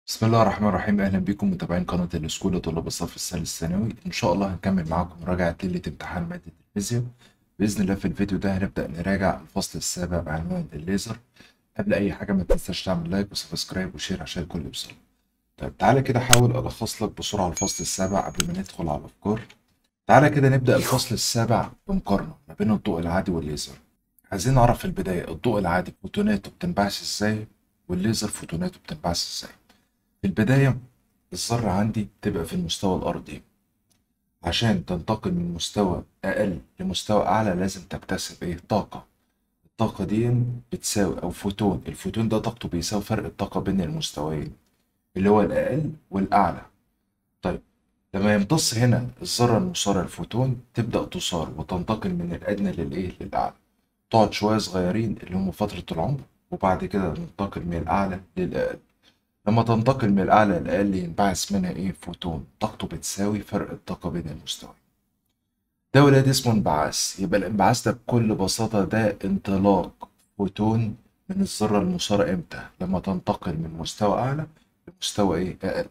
بسم الله الرحمن الرحيم اهلا بكم متابعين قناه الاسكول لطلاب الصف الثالث ثانوي ان شاء الله هنكمل معاكم مراجعه ليله امتحان ماده الفيزياء باذن الله في الفيديو ده هنبدا نراجع الفصل السابع بعنوان الليزر قبل اي حاجه ما تنساش تعمل لايك وسبسكرايب وشير عشان الكل يوصل طيب تعالى كده احاول الخص لك بسرعه الفصل السابع قبل ما ندخل على الافكار تعالى كده نبدا الفصل السابع بمقارنه ما بين الضوء العادي والليزر عايزين نعرف في البدايه الضوء العادي فوتوناته بتنبعث ازاي والليزر فوتوناته بتنبعث ازاي في البداية الذرة عندي تبقى في المستوى الأرضي عشان تنتقل من مستوى أقل لمستوى أعلى لازم تكتسب إيه طاقة الطاقة دي بتساوي أو فوتون الفوتون ده طاقته بيساوي فرق الطاقة بين المستويين اللي هو الأقل والأعلى طيب لما يمتص هنا الذرة المثارة الفوتون تبدأ تصار وتنتقل من الأدنى للإيه للأعلى تقعد شوية صغيرين اللي هم فترة العمر وبعد كده تنتقل من الأعلى للأقل لما تنتقل من الأعلى للأقل ينبعث منها إيه فوتون طاقته بتساوي فرق الطاقة بين المستويين ده ولاد اسمه انبعاث يبقى الانبعاث ده بكل بساطة ده انطلاق فوتون من الذرة المثارة إمتى لما تنتقل من مستوى أعلى لمستوى إيه أقل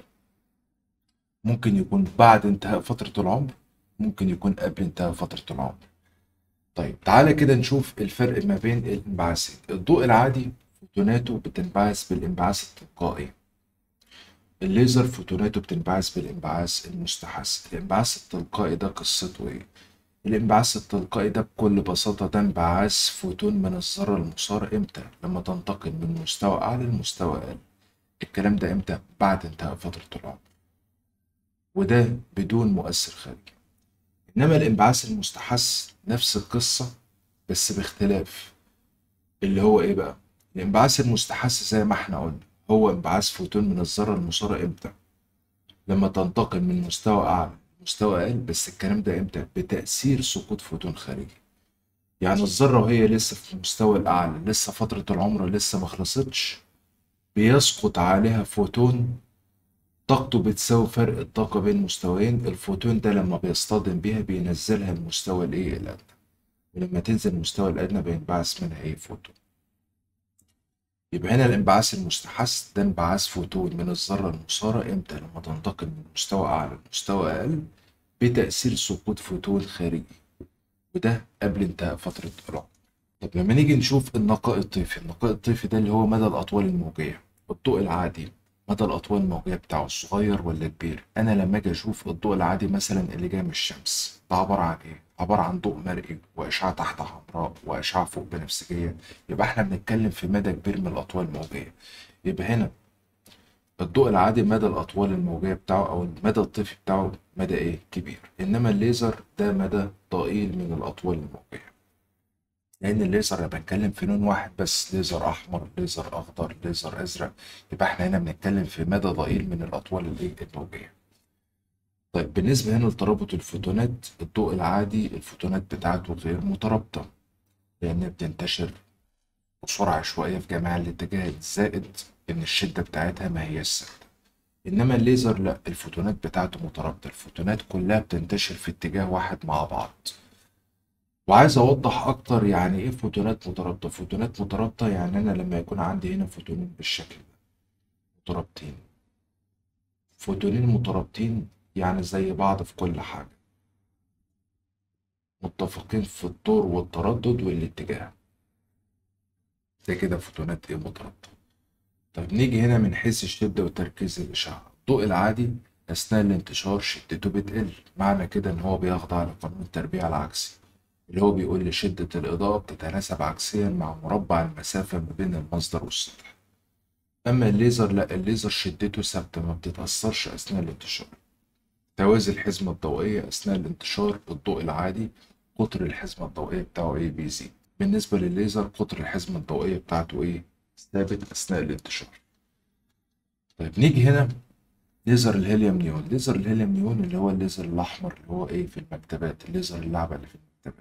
ممكن يكون بعد انتهاء فترة العمر ممكن يكون قبل انتهاء فترة العمر طيب تعالى كده نشوف الفرق ما بين الانبعاثات الضوء العادي فوتوناته بتنبعث بالانبعاث التلقائي الليزر فوتوناته بتنبعث بالانبعاث المستحث الانبعاث التلقائي ده قصته ايه الانبعاث التلقائي ده بكل بساطة ده انبعاث فوتون من الذرة المثارة امتى لما تنتقل من مستوى أعلى لمستوى أقل الكلام ده امتى بعد انتهاء فترة العمر وده بدون مؤثر خارجي إنما الانبعاث المستحث نفس القصة بس باختلاف اللي هو ايه بقى الانبعاث المستحث زي ما احنا قلنا هو انبعاث فوتون من الذرة المثارة امتى؟ لما تنتقل من مستوى أعلى لمستوى أقل بس الكلام ده امتى؟ بتأثير سقوط فوتون خارجي. يعني الذرة وهي لسه في المستوى الأعلى لسه فترة العمر لسه ما خلصتش بيسقط عليها فوتون طاقته بتساوي فرق الطاقة بين مستويين الفوتون ده لما بيصطدم بيها بينزلها المستوى الإيه الأدنى ولما تنزل المستوى الأدنى بينبعث منها إيه فوتون. يبقى هنا الانبعاث المستحث ده انبعاث فوتون من الذرة المثارة امتى لما تنتقل من مستوى أعلى لمستوى أقل بتأثير سقوط فوتون خارجي وده قبل انتهاء فترة العمر طب لما نيجي نشوف النقاء الطيفي النقاء الطيفي ده اللي هو مدى الأطوال الموجية الضوء العادي مدى الأطوال الموجية بتاعه صغير ولا كبير أنا لما أجي أشوف الضوء العادي مثلا اللي جاي من الشمس ده عبارة عن إيه؟ عبارة عن ضوء مرئي وإشعة تحت حمراء وإشعة فوق بنفسجية يبقى إحنا بنتكلم في مدى كبير من الأطوال الموجية يبقى هنا الضوء العادي مدى الأطوال الموجية بتاعه أو المدى الطيفي بتاعه مدى إيه؟ كبير إنما الليزر ده مدى ضئيل من الأطوال الموجية لأن الليزر أنا بتكلم في لون واحد بس ليزر أحمر ليزر أخضر ليزر أزرق يبقى إحنا هنا بنتكلم في مدى ضئيل من الأطوال الإيه؟ الموجية طيب بالنسبة هنا لترابط الفوتونات الضوء العادي الفوتونات بتاعته غير مترابطة لأنها بتنتشر بسرعة شوية في جميع الاتجاهات زائد إن الشدة بتاعتها ما هي ثابتة إنما الليزر لأ الفوتونات بتاعته مترابطة الفوتونات كلها بتنتشر في اتجاه واحد مع بعض وعايز أوضح أكتر يعني إيه فوتونات مترابطة فوتونات مترابطة يعني أنا لما يكون عندي هنا فوتونين بالشكل ده مترابطين فوتونين مترابطين يعني زي بعض في كل حاجة متفقين في الطور والتردد والاتجاه ده كده فوتونات ايه مترابطة طيب نيجي هنا من حيث الشدة وتركيز الإشعاع الضوء العادي أثناء الانتشار شدته بتقل معنى كده إن هو بيخضع لقانون التربيع العكسي اللي هو بيقول لي شدة الإضاءة بتتناسب عكسيا مع مربع المسافة ما بين المصدر والسطح أما الليزر لأ الليزر شدته ثابتة ما بتتأثرش أثناء الانتشار توازي الحزمة الضوئية أثناء الانتشار الضوء العادي قطر الحزمة الضوئية بتاعه إيه بيزيد بالنسبة للليزر قطر الحزمة الضوئية بتاعته إيه ثابت أثناء الانتشار طيب نيجي هنا ليزر الهيليوم نيون ليزر الهيليوم نيون اللي هو الليزر الأحمر اللي هو إيه في المكتبات الليزر اللعبة اللي في المكتبات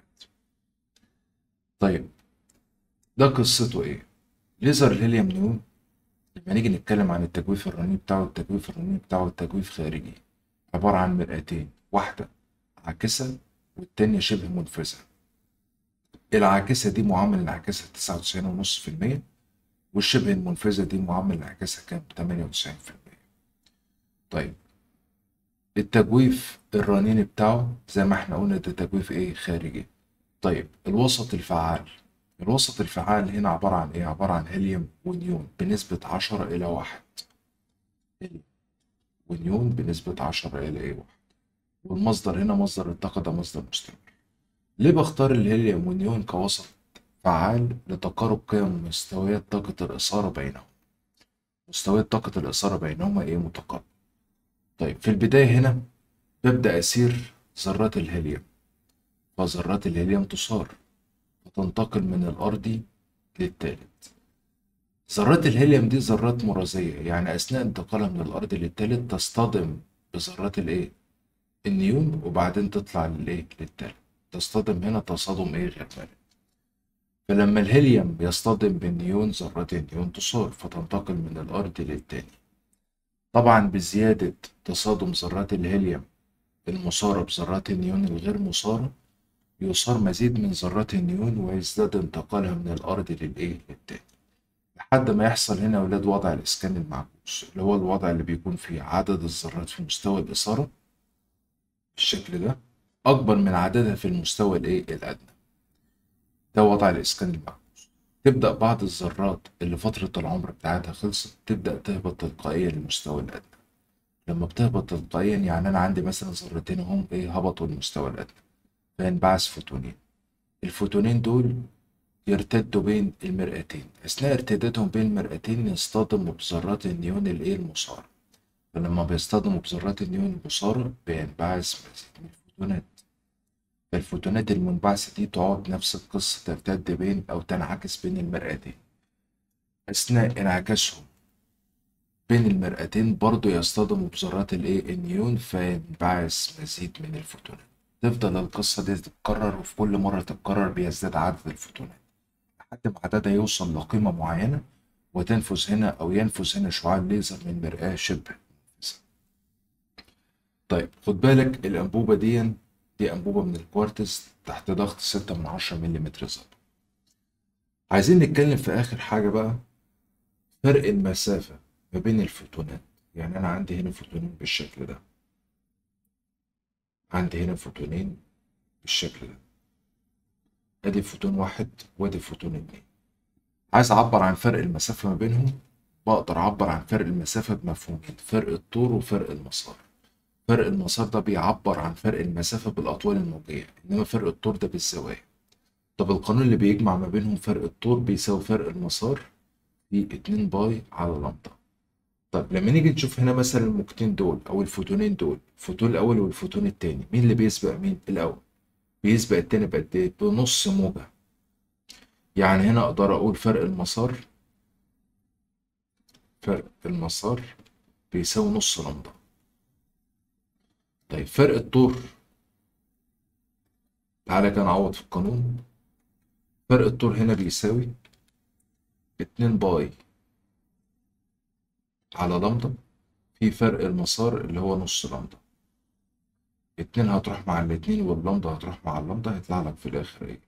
طيب ده قصته إيه ليزر الهيليوم نيون لما نيجي نتكلم عن التجويف الرنين بتاعه التجويف الرنين بتاعه تجويف خارجي عبارة عن مرآتين واحدة عاكسة والتانية شبه منفذة العاكسة دي معامل انعكاسها تسعة وتسعين ونص في المية والشبه المنفذة دي معامل انعكاسها كام تمانية وتسعين في المية طيب التجويف الرنين بتاعه زي ما احنا قلنا ده تجويف ايه خارجي طيب الوسط الفعال الوسط الفعال هنا عبارة عن ايه عبارة عن هيليوم ونيون بنسبة عشرة إلى واحد هيليوم ونيون بنسبة عشرة إلى ايه واحد والمصدر هنا مصدر الطاقة ده مصدر مستمر ليه بختار الهيليوم والنيون كوسط فعال لتقارب قيم مستويات طاقة الإثارة بينهم مستويات طاقة الإثارة بينهما ايه متقاربة طيب في البداية هنا ببدأ أسير ذرات الهيليوم فذرات الهيليوم تثار فتنتقل من الأرضي للتالت ذرات الهيليوم دي ذرات مرازية يعني أثناء انتقالها من الأرض للتالت تصطدم بذرات الإيه؟ النيون وبعدين تطلع للإيه؟ للتالت تصطدم هنا تصادم إيه غير مرن فلما الهيليوم يصطدم بالنيون ذرات النيون تصار فتنتقل من الأرض للتاني طبعا بزيادة تصادم ذرات الهيليوم المصارة بذرات النيون الغير مصارة يصار مزيد من ذرات النيون ويزداد انتقالها من الأرض للإيه؟ للتاني لحد ما يحصل هنا ولاد وضع الإسكان المعكوس اللي هو الوضع اللي بيكون فيه عدد الذرات في مستوى الإثارة بالشكل ده أكبر من عددها في المستوى الإيه؟ الأدنى ده وضع الإسكان المعكوس تبدأ بعض الذرات اللي فترة العمر بتاعتها خلصت تبدأ تهبط تلقائيا للمستوى الأدنى لما بتهبط تلقائيا يعني أنا عندي مثلا ذرتين هم إيه هبطوا للمستوى الأدنى فينبعث فوتونين الفوتونين دول يرتدوا بين المرآتين أثناء ارتدادهم بين المرآتين يصطدموا بذرات النيون الإيه المصارة فلما بيصطدموا بذرات النيون المصارة بينبعث مزيد من الفوتونات فالفوتونات المنبعثة دي تقعد نفس القصة ترتد بين أو تنعكس بين المرآتين أثناء انعكاسهم بين المرآتين برضو يصطدموا بذرات الإيه النيون فينبعث مزيد من الفوتونات تفضل القصة دي تتكرر وفي كل مرة تتكرر بيزداد عدد الفوتونات لحد ما عددها يوصل لقيمة معينة وتنفذ هنا أو ينفذ هنا شعاع الليزر من مرآة شبه منفذة. طيب خد بالك الأنبوبة دي دي أنبوبة من الكوارتز تحت ضغط ستة من عشرة ملم ظبط عايزين نتكلم في آخر حاجة بقى فرق المسافة ما بين الفوتونات يعني أنا عندي هنا فوتونين بالشكل ده عندي هنا فوتونين بالشكل ده ادي فوتون واحد وادي فوتون اتنين عايز اعبر عن فرق المسافة ما بينهم بقدر اعبر عن فرق المسافة بمفهومين فرق الطول وفرق المسار فرق المسار ده بيعبر عن فرق المسافة بالأطوال الموجية إنما فرق الطول ده بالزوايا طب القانون اللي بيجمع ما بينهم فرق الطول بيساوي فرق المسار في اتنين باي على لامدا طب لما نيجي نشوف هنا مثلا الموجتين دول او الفوتونين دول الفوتون الاول والفوتون التاني مين اللي بيسبق مين الاول بيسبق التاني بقد ايه بنص موجة يعني هنا اقدر اقول فرق المسار فرق المسار بيساوي نص لمدة طيب فرق الطول تعالى كده نعوض في القانون فرق الطول هنا بيساوي اتنين باي على لمدة في فرق المسار اللي هو نص لمدة اتنين هتروح مع الاتنين واللمدة هتروح مع اللمدة هيطلع لك في الآخر ايه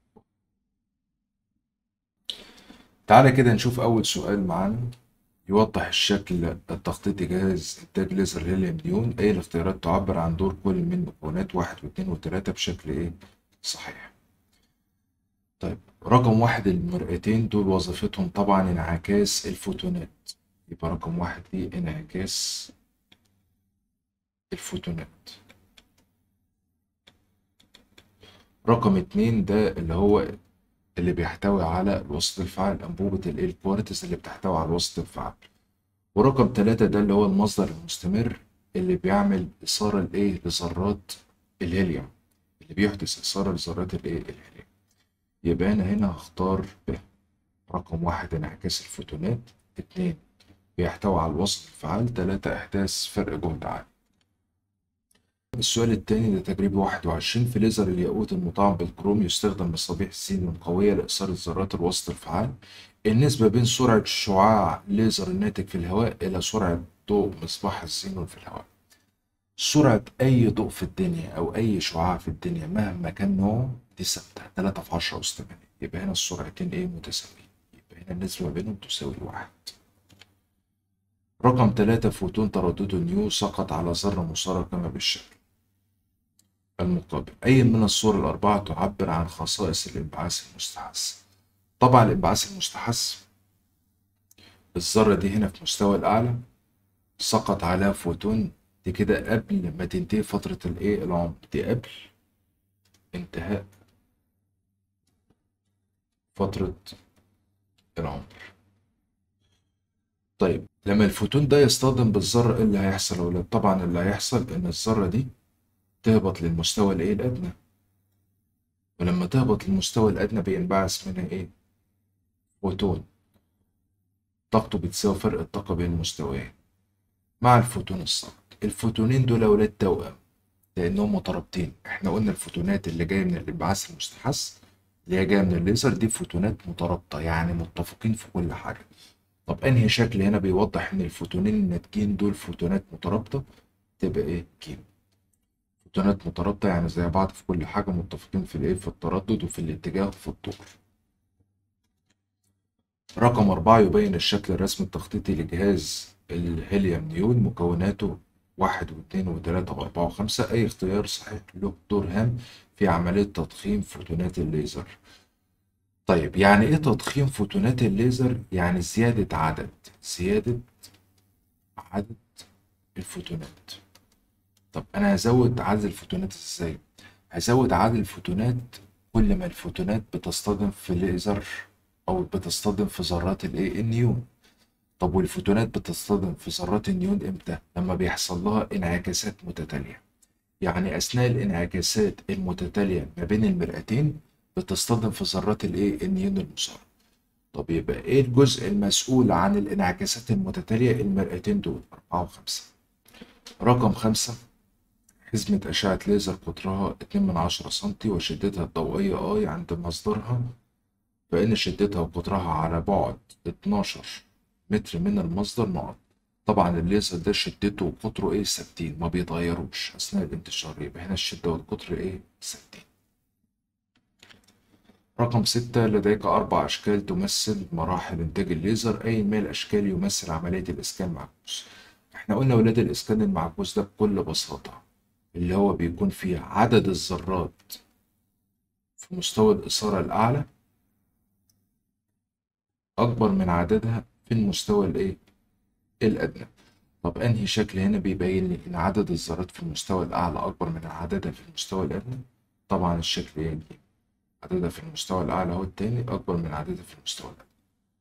تعالى كده نشوف أول سؤال معانا يوضح الشكل التخطيطي جهاز إنتاج ليزر هيليوم نيون أي الاختيارات تعبر عن دور كل من مكونات واحد واثنين وتلاتة بشكل إيه صحيح طيب رقم واحد المرآتين دول وظيفتهم طبعا انعكاس الفوتونات يبقى رقم واحد دي انعكاس الفوتونات رقم اتنين ده اللي هو اللي بيحتوي على الوسط الفعال أنبوبة ال الكوارتز اللي بتحتوي على الوسط الفعال ورقم تلاتة ده اللي هو المصدر المستمر اللي بيعمل إثارة لإيه لذرات الهيليوم اللي بيحدث إثارة لذرات الإيه الهيليوم يبقى أنا هنا هختار ب رقم واحد انعكاس الفوتونات اتنين بيحتوي على الوسط الفعال تلاتة إحداث فرق جهد عالي السؤال التاني ده تجريبي واحد وعشرين في ليزر الياقوت المطعم بالكروم يستخدم مصابيح السين القوية لإثارة ذرات الوسط الفعال النسبة بين سرعة شعاع ليزر الناتج في الهواء إلى سرعة ضوء مصباح الزينون في الهواء سرعة أي ضوء في الدنيا أو أي شعاع في الدنيا مهما كان نوعه دي ثابتة تلاتة في عشرة أس تمانية يبقى هنا السرعتين إيه متساويين يبقى هنا النسبة بينهم تساوي واحد رقم ثلاثة فوتون تردده نيو سقط على ذرة مسارة كما بالشكل المقابل أي من الصور الأربعة تعبر عن خصائص الانبعاث المستحث طبعا الانبعاث المستحث الذرة دي هنا في مستوى الأعلى سقط عليها فوتون دي كده قبل ما تنتهي فترة الإيه العمر دي قبل انتهاء فترة العمر طيب لما الفوتون ده يصطدم بالذرة ايه اللي هيحصل يا ولاد؟ طبعا اللي هيحصل ان الذرة دي تهبط للمستوى الايه الأدنى ولما تهبط للمستوى الأدنى بينبعث منها ايه؟ فوتون طاقته بتساوي فرق الطاقة بين المستويين مع الفوتون الساقط الفوتونين دول ولاد توأم لأنهم مترابطين احنا قلنا الفوتونات اللي جاية من الانبعاث المستحث اللي هي جاية من الليزر دي فوتونات مترابطة يعني متفقين في كل حاجة طب انهي شكل هنا بيوضح ان الفوتونين الناتجين دول فوتونات مترابطة تبقى ايه كيمو فوتونات مترابطة يعني زي بعض في كل حاجة متفقين في الايه في التردد وفي الاتجاه وفي الطول رقم أربعة يبين الشكل الرسمي التخطيطي لجهاز الهيليوم نيون مكوناته واحد واثنين وثلاثة وأربعة وخمسة أي اختيار صحيح له دور هام في عملية تضخيم فوتونات الليزر طيب يعني إيه تضخيم فوتونات الليزر؟ يعني زيادة عدد زيادة عدد الفوتونات طب أنا هزود عدد الفوتونات إزاي؟ هزود عدد الفوتونات كل ما الفوتونات بتصطدم في ليزر أو بتصطدم في ذرات الإيه؟ النيون طب والفوتونات بتصطدم في ذرات النيون امتى؟ لما بيحصل لها انعكاسات متتالية. يعني أثناء الانعكاسات المتتالية ما بين المرآتين بتصطدم في ذرات الإيه؟ النيون المسار. طب يبقى إيه الجزء المسؤول عن الانعكاسات المتتالية المرآتين دول؟ أربعة وخمسة. رقم خمسة حزمة أشعة ليزر قطرها اتنين من عشرة سنتي وشدتها الضوئية أي عند مصدرها فإن شدتها وقطرها على بعد اتناشر متر من المصدر نقط طبعا الليزر ده شدته وقطره ايه ثابتين ما بيتغيروش اثناء الانتشار يبقى هنا الشده والقطر ايه ثابتين رقم ستة لديك أربع أشكال تمثل مراحل إنتاج الليزر أي من الأشكال يمثل عملية الإسكان المعكوس إحنا قلنا ولاد الإسكان المعكوس ده بكل بساطة اللي هو بيكون فيه عدد الذرات في مستوى الإثارة الأعلى أكبر من عددها في المستوى الايه الادنى طب انهي شكل هنا بيبين لي ان عدد الذرات في المستوى الاعلى اكبر من عددها في المستوى الادنى طبعا الشكل يعني عددها في المستوى الاعلى هو التاني اكبر من عددها في المستوى الادنى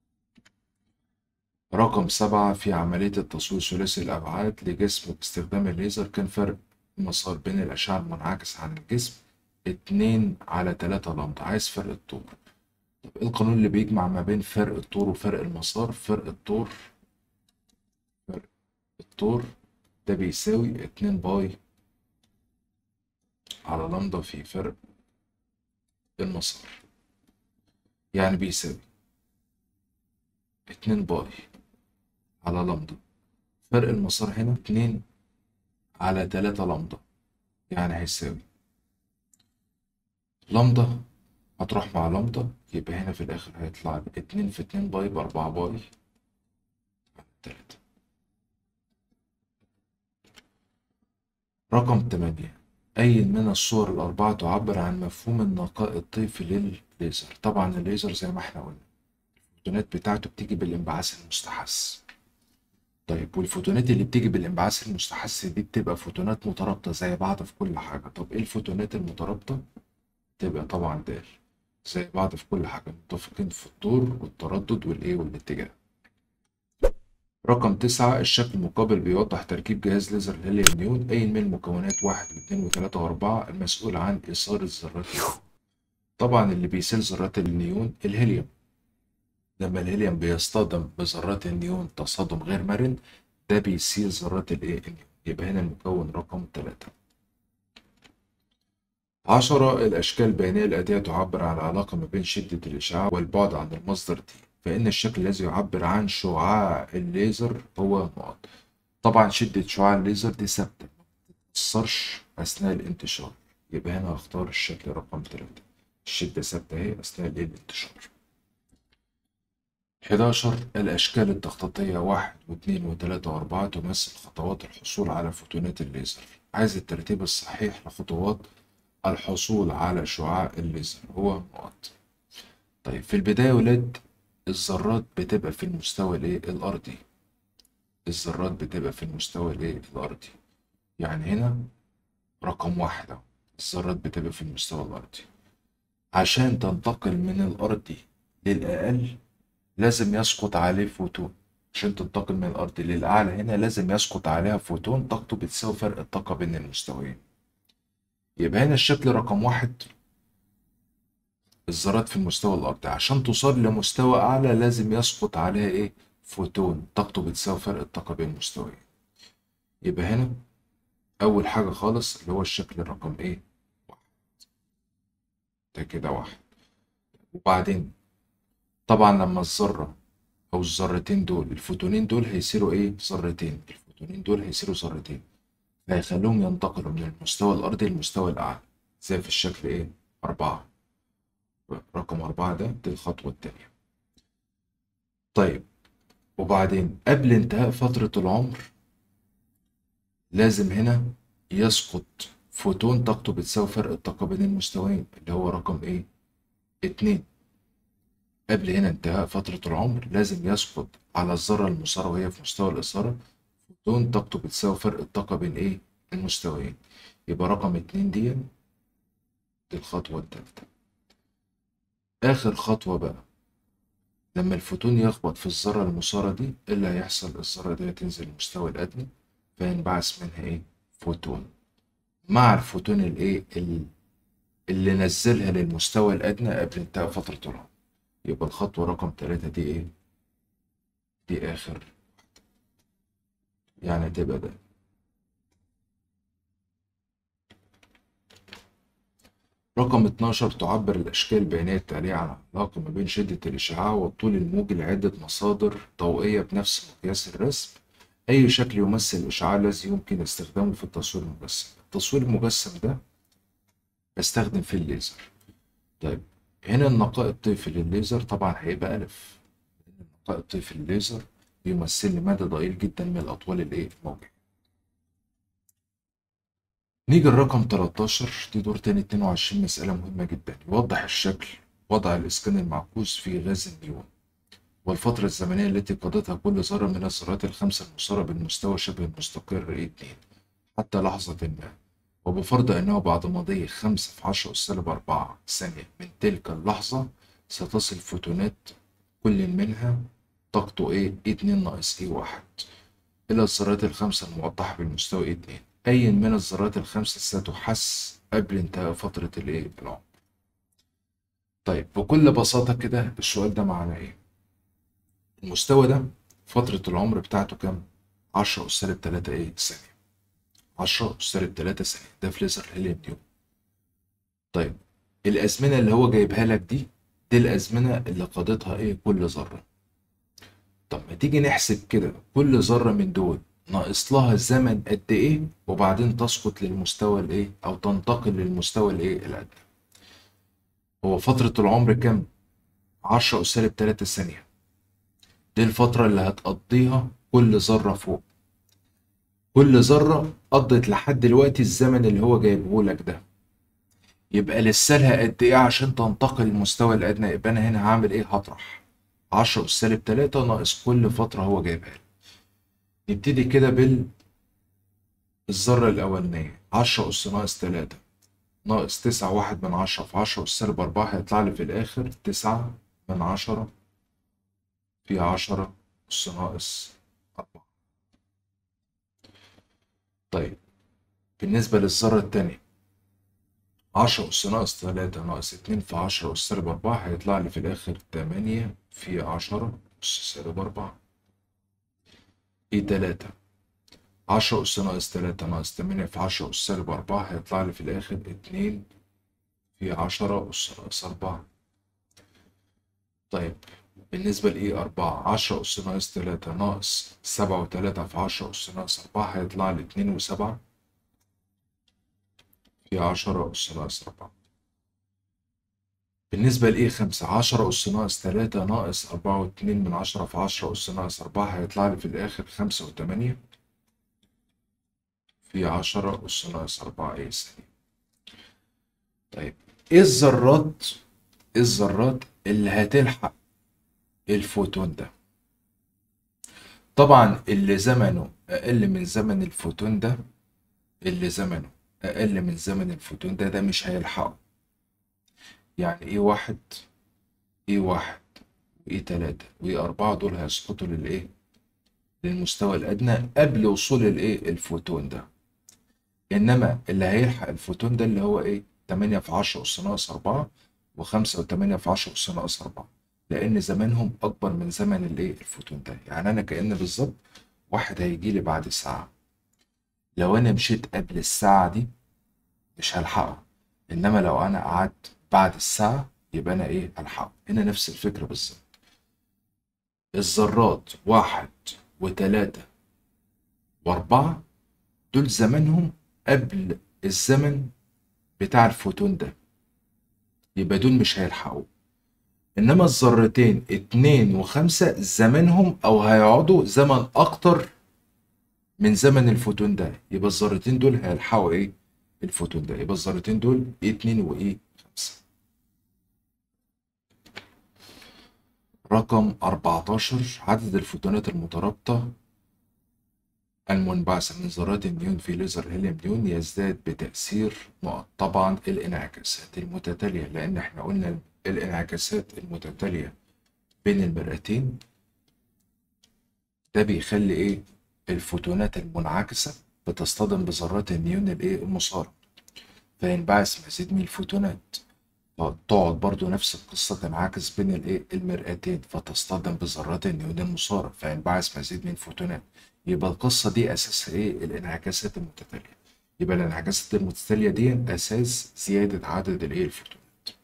رقم سبعة في عملية التصوير ثلاثي الأبعاد لجسم باستخدام الليزر كان فرق المسار بين الأشعة المنعكسة عن الجسم اتنين على تلاتة لمدة عايز فرق الطول طب ايه القانون اللي بيجمع ما بين فرق الطور وفرق المسار فرق الطور فرق الطور ده بيساوي اتنين باي على لمدة في فرق المسار يعني بيساوي اتنين باي على لمدة فرق المسار هنا اتنين على تلاتة لمدة يعني هيساوي لمدة هتروح مع لمدة يبقى هنا في الآخر هيطلع اتنين في اتنين باي بأربعة باي على تلاتة رقم تمانية أي من الصور الأربعة تعبر عن مفهوم النقاء الطيفي للليزر طبعا الليزر زي ما احنا قلنا الفوتونات بتاعته بتيجي بالانبعاث المستحث طيب والفوتونات اللي بتيجي بالانبعاث المستحث دي بتبقى فوتونات مترابطة زي بعض في كل حاجة طب ايه الفوتونات المترابطة؟ تبقى طبعا دال زي بعض في كل حاجة متفقين في الطول والتردد والإيه والاتجاه رقم تسعة الشكل المقابل بيوضح تركيب جهاز ليزر الهيليوم نيون أي من المكونات واحد واثنين وثلاثة وأربعة المسؤول عن إيصال الذرات طبعا اللي بيسيل ذرات النيون الهيليوم لما الهيليوم بيصطدم بذرات النيون تصادم غير مرن ده بيسيل ذرات الايه النيون يبقى هنا المكون رقم ثلاثة عشرة الأشكال البيانية الآتية تعبر عن العلاقة ما بين شدة الإشعاع والبعد عن المصدر دي فإن الشكل الذي يعبر عن شعاع الليزر هو نقط طبعا شدة شعاع الليزر دي ثابتة ما بتتأثرش أثناء الانتشار يبقى هنا هختار الشكل رقم ثلاثة الشدة ثابتة أهي أثناء الانتشار 11 الأشكال التخطيطية واحد واثنين وثلاثة وأربعة تمثل خطوات الحصول على فوتونات الليزر عايز الترتيب الصحيح لخطوات الحصول على شعاع الليزر هو نقط طيب في البداية يا ولاد الذرات بتبقى في المستوى الايه الأرضي الذرات بتبقى في المستوى الايه الأرضي يعني هنا رقم واحد أهو. الذرات بتبقى في المستوى الأرضي عشان تنتقل من الأرضي للأقل لازم يسقط عليه فوتون عشان تنتقل من الأرض للأعلى هنا لازم يسقط عليها فوتون طاقته بتساوي فرق الطاقة بين المستويين يبقى هنا الشكل رقم واحد الذرات في المستوى الأرضي عشان توصل لمستوى أعلى لازم يسقط عليها إيه فوتون طاقته بتساوي فرق الطاقة بين المستويين يبقى هنا أول حاجة خالص اللي هو الشكل رقم إيه واحد ده كده واحد وبعدين طبعا لما الذرة أو الذرتين دول الفوتونين دول هيصيروا إيه ذرتين الفوتونين دول هيصيروا ذرتين فهيخلوهم ينتقلوا من المستوى الأرضي للمستوى الأعلى زي في الشكل إيه أربعة رقم أربعة ده دي الخطوة التانية طيب وبعدين قبل انتهاء فترة العمر لازم هنا يسقط فوتون طاقته بتساوي فرق الطاقة بين المستويين اللي هو رقم إيه اتنين قبل هنا انتهاء فترة العمر لازم يسقط على الذرة المثارة وهي في مستوى الإثارة فوتون طاقته بتساوي فرق الطاقة بين إيه المستويين يبقى رقم اتنين دي دي الخطوة التالتة آخر خطوة بقى لما الفوتون يخبط في الذرة المثارة دي إيه اللي هيحصل الذرة دي هتنزل المستوى الأدنى فينبعث منها إيه فوتون مع الفوتون الإيه ال- اللي نزلها للمستوى الأدنى قبل انتهاء فترة العمر يبقى الخطوة رقم تلاتة دي إيه دي آخر واحدة. يعني تبقى ده رقم 12 تعبر الأشكال البيانية التالية عن العلاقة ما بين شدة الإشعاع والطول الموجي لعدة مصادر ضوئية بنفس مقياس الرسم أي شكل يمثل الإشعاع الذي يمكن استخدامه في التصوير المجسم التصوير المجسم ده بستخدم فيه الليزر طيب هنا النقاء الطيفي للليزر طبعا هيبقى ألف لأن النقاء الطيفي للليزر بيمثل لي مدى ضئيل جدا من الأطوال الإيه الموجية نيجي الرقم 13 دي دور تاني 22 مسألة مهمة جدا يوضح الشكل وضع الإسكان المعكوس في غاز النيون والفترة الزمنية التي قضتها كل ذرة من الذرات الخمسة المثارة بالمستوى شبه المستقر ايه اتنين حتى لحظة ما وبفرض أنه بعد مضي خمسة في عشرة أس سالب أربعة ثانية من تلك اللحظة ستصل فوتونات كل منها طاقته ايه اتنين ناقص ايه واحد إلى الذرات الخمسة الموضحة بالمستوى ايه اتنين أي من الذرات الخمسة ستحس قبل انتهاء فترة الايه العمر طيب بكل بساطة كده السؤال ده معناه ايه المستوى ده فترة العمر بتاعته كام؟ 10 أس سالب 3 إيه ثانية 10 أس سالب 3 ثانية ده في ليزر هيليوم نيون طيب الأزمنة اللي هو جايبها لك دي دي الأزمنة اللي قضتها إيه كل ذرة طب ما تيجي نحسب كده كل ذرة من دول ناقص لها زمن قد إيه وبعدين تسقط للمستوى الإيه أو تنتقل للمستوى الإيه الأدنى هو فترة العمر كام؟ 10 أس سالب 3 ثانية دي الفترة اللي هتقضيها كل ذرة فوق كل ذرة قضت لحد دلوقتي الزمن اللي هو جايبه لك ده يبقى لسه لها قد ايه عشان تنتقل للمستوى الادنى يبقى انا هنا هعمل ايه هطرح 10 اس سالب 3 ناقص كل فترة هو جايبها لي نبتدي كده بال الذرة الأولانية 10 أس ناقص 3 ناقص 9 واحد من 10 في 10 أس سالب 4 هيطلع لي في الآخر 9 من 10 في 10 أس ناقص 4 طيب بالنسبة للذرة التانية 10 أس ناقص 3 ناقص 2 في 10 أس سالب 4 هيطلع لي في الآخر 8 في 10 أس سالب 4 إيه 3 10 أس ناقص 3 ناقص 8 في 10 أس سالب 4 هيطلع لي في الآخر 2 في 10 أس ناقص 4 طيب بالنسبة لإيه 4 10 أس ناقص 3 ناقص 7 و3 في 10 أس ناقص 4 هيطلع لي 2 و7 في 10 أس ناقص 4 بالنسبة لإيه خمسة عشرة أس ناقص تلاتة ناقص أربعة واتنين من عشرة في عشرة أس ناقص أربعة هيطلع لي في الآخر خمسة وتمانية في عشرة أس ناقص أربعة إيه سليم طيب إيه الذرات إيه الذرات اللي هتلحق الفوتون ده طبعا اللي زمنه أقل من زمن الفوتون ده اللي زمنه أقل من زمن الفوتون ده ده مش هيلحقه يعني إيه واحد إيه واحد وإيه تلاتة وإيه أربعة دول هيسقطوا للإيه للمستوى الأدنى قبل وصول الإيه الفوتون ده إنما اللي هيلحق الفوتون ده اللي هو إيه تمانية في عشرة أس ناقص أربعة وخمسة وتمانية في عشرة أس ناقص أربعة لأن زمانهم أكبر من زمن الإيه الفوتون ده يعني أنا كأن بالظبط واحد هيجي لي بعد ساعة لو أنا مشيت قبل الساعة دي مش هلحقه إنما لو أنا قعدت بعد الساعة يبقى أنا إيه هلحقه هنا نفس الفكرة بالظبط الذرات واحد وتلاتة وأربعة دول زمانهم قبل الزمن بتاع الفوتون ده يبقى دول مش هيلحقوا انما الذرتين اتنين وخمسة زمانهم او هيقعدوا زمن اكتر من زمن الفوتون ده يبقى الذرتين دول هيلحقوا ايه الفوتون ده يبقى الذرتين دول اتنين وايه خمسة رقم 14 عدد الفوتونات المترابطة المنبعثة من ذرات النيون في ليزر هيليوم نيون يزداد بتأثير نقط طبعا الانعكاسات المتتالية لأن احنا قلنا الانعكاسات المتتالية بين المرئتين ده بيخلي ايه الفوتونات المنعكسة بتصطدم بذرات النيون الايه المصارة فينبعث مزيد من الفوتونات تقعد برضو نفس القصة تنعكس بين الايه المرئتين فتصطدم بذرات النيون المصارة فينبعث مزيد من الفوتونات يبقى القصة دي أساسها إيه؟ الانعكاسات المتتالية يبقى الانعكاسات المتتالية دي أساس زيادة عدد الإيه الفوتونات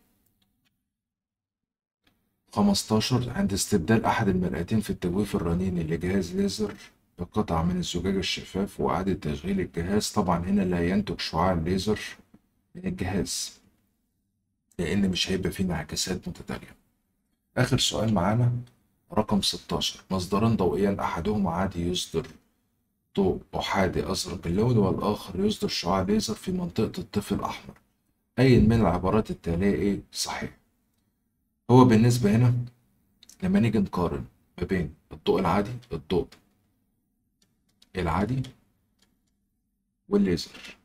15 عند استبدال أحد المرآتين في التجويف الرنيني لجهاز ليزر بقطعة من الزجاج الشفاف وإعادة تشغيل الجهاز طبعا هنا لا ينتج شعاع الليزر من الجهاز لأن مش هيبقى فيه انعكاسات متتالية آخر سؤال معانا رقم 16 مصدران ضوئيان أحدهما عادي يصدر ضوء أحادي أزرق اللون والآخر يصدر شعاع ليزر في منطقة الطفل الأحمر أي من العبارات التالية إيه صحيح هو بالنسبة هنا لما نيجي نقارن ما بين الضوء العادي الضوء العادي والليزر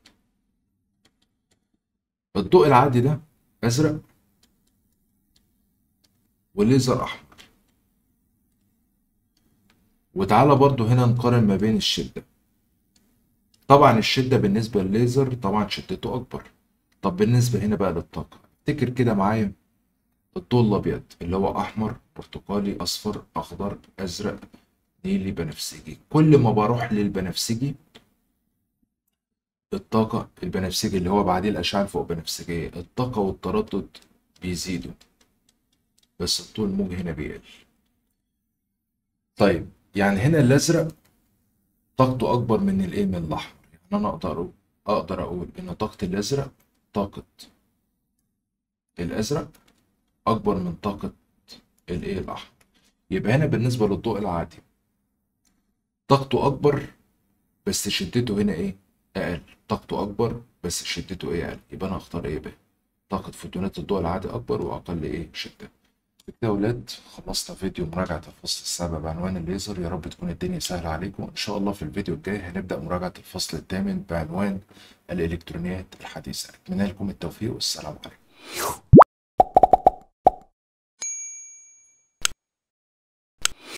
الضوء العادي ده أزرق والليزر أحمر وتعالى برضو هنا نقارن ما بين الشدة طبعا الشدة بالنسبة للليزر طبعا شدته أكبر طب بالنسبة هنا بقى للطاقة افتكر كده معايا الضوء الأبيض اللي هو أحمر برتقالي أصفر أخضر أزرق نيلي بنفسجي كل ما بروح للبنفسجي الطاقة البنفسجي اللي هو بعديه الأشعة الفوق بنفسجية الطاقة والتردد بيزيدوا بس الطول الموجي هنا بيقل طيب يعني هنا الازرق طاقته اكبر من الايه من الاحمر يعني انا اقدر اقدر اقول ان طاقه الازرق طاقه الازرق اكبر من طاقه الايه الاحمر يبقى هنا بالنسبه للضوء العادي طاقته اكبر بس شدته هنا ايه اقل طاقته اكبر بس شدته ايه اقل يبقى انا اختار ايه بقى طاقه فوتونات الضوء العادي اكبر واقل ايه شده كده يا ولاد خلصنا فيديو مراجعة الفصل السابع بعنوان الليزر يا رب تكون الدنيا سهلة عليكم إن شاء الله في الفيديو الجاي هنبدأ مراجعة الفصل الثامن بعنوان الإلكترونيات الحديثة أتمنى لكم التوفيق والسلام عليكم